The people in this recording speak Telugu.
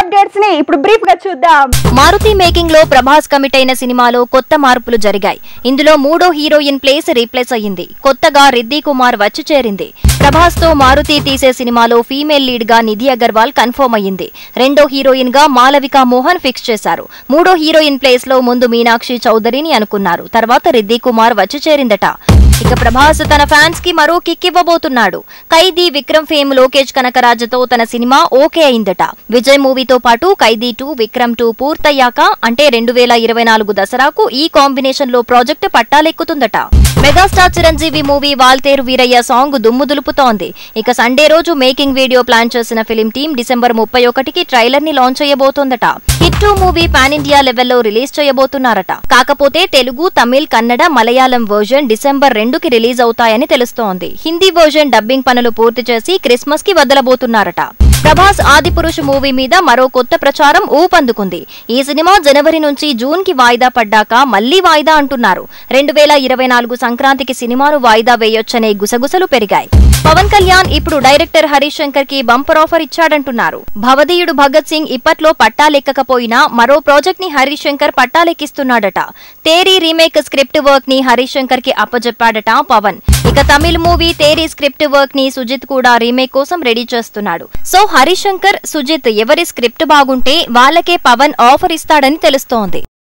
అప్డేట్స్ ని ఇప్పుడు బ్రీఫ్ గా చూద్దాం మారుతి మేకింగ్ లో ప్రభాస్ కమిట్ అయిన సినిమాలో కొత్త మార్పులు జరిగాయి ఇందులో మూడో హీరోయిన్ ప్లేస్ రీప్లేస్ అయ్యింది కొత్తగా రిద్దీ కుమార్ వచ్చి చేరింది ప్రభాస్ తో మారుతి తీసే సినిమాలో ఫీమేల్ లీడ్ గా నిధి అగర్వాల్ కన్ఫర్మ్ అయ్యింది రెండో హీరోయిన్ గా మాలవిక మోహన్ ఫిక్స్ చేశారు మూడో హీరోయిన్ ప్లేస్ లో ముందు మీనాక్షి చౌదరిని అనుకున్నారు తర్వాత రిద్దీ కుమార్ వచ్చి చేరిందట ఇక ప్రభాస్ తన ఫ్యాన్స్ కి మరో కిక్ ఇవ్వబోతున్నాడు ఖైదీ విక్రమ్ ఫేమ్ లోకేష్ కనకరాజుతో తన సినిమా ఓకే అయిందట విజయ్ మూవీతో పాటు ఖైదీ టూ విక్రమ్ టూ పూర్తయ్యాక అంటే రెండు వేల ఇరవై నాలుగు దసరాకు ఈ కాంబినేషన్ లో ప్రాజెక్టు పట్టాలెక్కుతుందట megastar Chiranjeevi movie Waltair Veerayya song దుమ్ము దులుపుతోంది ఇక సండే రోజు మేకింగ్ వీడియో ప్లాన్ చేసిన ఫిలిం టీం డిసెంబర్ ముప్పై ఒకటికి ట్రైలర్ ని లాంచ్ చేయబోతోందట hit two movie pan India లెవెల్లో రిలీజ్ చేయబోతున్నారట కాకపోతే తెలుగు తమిళ్ కన్నడ మలయాళం వర్జన్ డిసెంబర్ రెండుకి రిలీజ్ అవుతాయని తెలుస్తోంది హిందీ వర్జన్ డబ్బింగ్ పనులు పూర్తి చేసి క్రిస్మస్ కి వదలబోతున్నారట ప్రభాస్ ఆదిపురుష్ మూవీ మీద మరో కొత్త ప్రచారం ఊపందుకుంది ఈ సినిమా జనవరి నుంచి జూన్ కి వాయిదా పడ్డాక మళ్లీ వాయిదా అంటున్నారు రెండు వేల ఇరవై నాలుగు సంక్రాంతికి సినిమాను వాయిదా వేయొచ్చనే గుసగుసలు పెరిగాయి పవన్ కళ్యాణ్ ఇప్పుడు డైరెక్టర్ హరీష్ శంకర్ కి బంపర్ ఆఫర్ ఇచ్చాడంటున్నారు భవదీయుడు భగత్ సింగ్ ఇప్పట్లో పట్టాలెక్కకపోయినా మరో ప్రాజెక్ట్ ని హరీష్ శంకర్ పట్టాలెక్కిస్తున్నాడట తేరీ రీమేక్ స్క్రిప్ట్ వర్క్ ని హరీష్ శంకర్ కి అప్పజెప్పాడట పవన్ ఇక Tamil movie Theri script work ని సుజిత్ కూడా రీమేక్ కోసం రెడీ చేస్తున్నాడు సో హరీష్ శంకర్ సుజిత్ ఎవరి స్క్రిప్ట్ బాగుంటే వాళ్ళకే పవన్ ఆఫర్ ఇస్తాడని తెలుస్తోంది